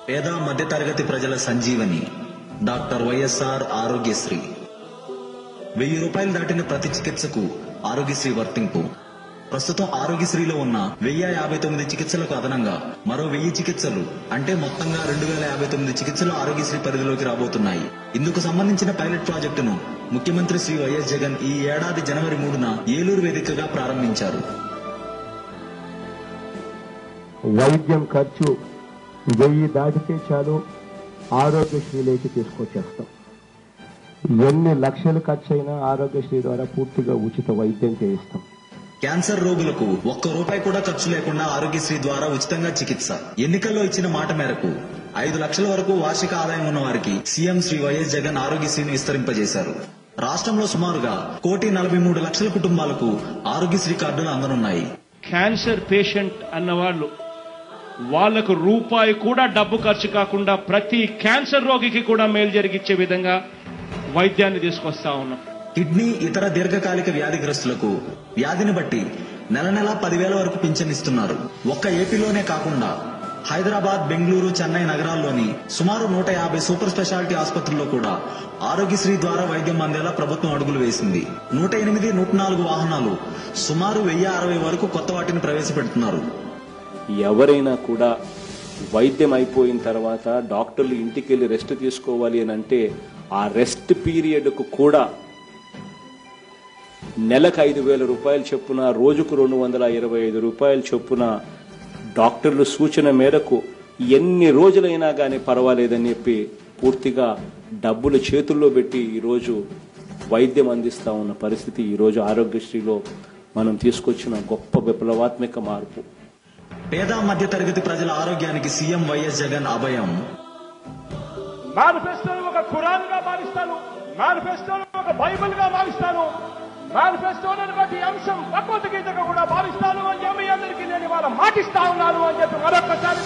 పేద మధ్యతరగతి ప్రజల సంజీవని డాక్టర్ వైఎస్ఆర్ ఆరోగ్యశ్రీ వెయ్యి రూపాయలు దాటిన ప్రతి చికిత్సకు ఆరోగ్యశ్రీ వర్తింపు ప్రస్తుతం ఆరోగ్యశ్రీలో ఉన్న వెయ్యి యాభై తొమ్మిది చికిత్సలకు అదనంగా మరో వెయ్యి చికిత్సలు అంటే మొత్తంగా రెండు వేల యాభై తొమ్మిది చికిత్సలు ఆరోగ్యశ్రీ పరిధిలోకి రాబోతున్నాయి ఇందుకు సంబంధించిన పైలట్ ప్రాజెక్టును ముఖ్యమంత్రి శ్రీ వైఎస్ జగన్ ఈ ఏడాది జనవరి మూడున ఏలూరు వేదికగా ప్రారంభించారు వైద్యం ఖర్చు వెయ్యి దాటితే చాలు ఆరోగ్యశ్రీలోకి తీసుకొచ్చేస్తాం ఎన్ని లక్షలు ఖర్చు అయినా ఆరోగ్యశ్రీ ద్వారా పూర్తిగా ఉచిత వైద్యం చేయిస్తాం క్యాన్సర్ రోగులకు ఒక్క రూపాయి కూడా ఖర్చు లేకుండా ఆరోగ్యశ్రీ ద్వారా ఉచితంగా చికిత్స ఎన్నికల్లో ఇచ్చిన మాట మేరకు ఐదు లక్షల వరకు వార్షిక ఆదాయం ఉన్న వారికి సీఎం శ్రీ వైఎస్ జగన్ ఆరోగ్యశ్రీని విస్తరింపజేశారు రాష్ట్రంలో సుమారుగా కోటి నలభై మూడు లక్షల కుటుంబాలకు ఆరోగ్యశ్రీ కార్డులు అందనున్నాయి క్యాన్సర్ పేషెంట్ అన్నవాళ్ళు వాళ్లకు రూపాయి కూడా డబ్బు ఖర్చు కాకుండా ప్రతి క్యాన్సర్ రోగికి కూడా మేలు జరిగించే విధంగా వైద్యాన్ని తీసుకొస్తా ఉన్నాం కిడ్నీ ఇతర దీర్ఘకాలిక వ్యాధిగ్రస్తులకు వ్యాధిని బట్టి నెల నెల పదివేల వరకు పింఛనిస్తున్నారు ఒక్క ఏపీలోనే కాకుండా హైదరాబాద్ బెంగళూరు చెన్నై నగరాల్లోని సుమారు నూట యాభై సూపర్ స్పెషాలిటీ ఆసుపత్రుల్లో కూడా ఆరోగ్యశ్రీ ద్వారా వైద్యం అందేలా ప్రభుత్వం అడుగులు వేసింది నూట ఎనిమిది నూట నాలుగు వాహనాలు సుమారు వెయ్యి అరవై వరకు కొత్త వాటిని ప్రవేశపెడుతున్నారు ఎవరైనా కూడా వైద్యం అయిపోయిన తర్వాత డాక్టర్లు ఇంటికి వెళ్ళి రెస్ట్ తీసుకోవాలి అని అంటే ఆ రెస్ట్ పీరియడ్కు కూడా నెలకు ఐదు వేల రూపాయలు చొప్పున రోజుకు రెండు వందల ఇరవై ఐదు రూపాయల చొప్పున డాక్టర్లు సూచన మేరకు ఎన్ని రోజులైనా కానీ పర్వాలేదని చెప్పి పూర్తిగా డబ్బులు చేతుల్లో పెట్టి ఈరోజు వైద్యం అందిస్తా ఉన్న పరిస్థితి ఈరోజు ఆరోగ్యశ్రీలో మనం తీసుకొచ్చిన గొప్ప విప్లవాత్మక మార్పు పేద మధ్యతరగతి ప్రజల ఆరోగ్యానికి సీఎం వైఎస్ జగన్ అభయం మేనిఫెస్టోను ఒక ఖురాన్ గా మారుస్తాను మేనిఫెస్టోను ఒక బైబిల్ గా మారుస్తాను మేనిఫెస్టోని బట్టి అంశం భగవద్గీతగా కూడా భావిస్తాను అని చెప్పి మీ అందరికీ నేను ఇవాళ మాటిస్తా ఉన్నాను అని చెప్పి మరొకసారి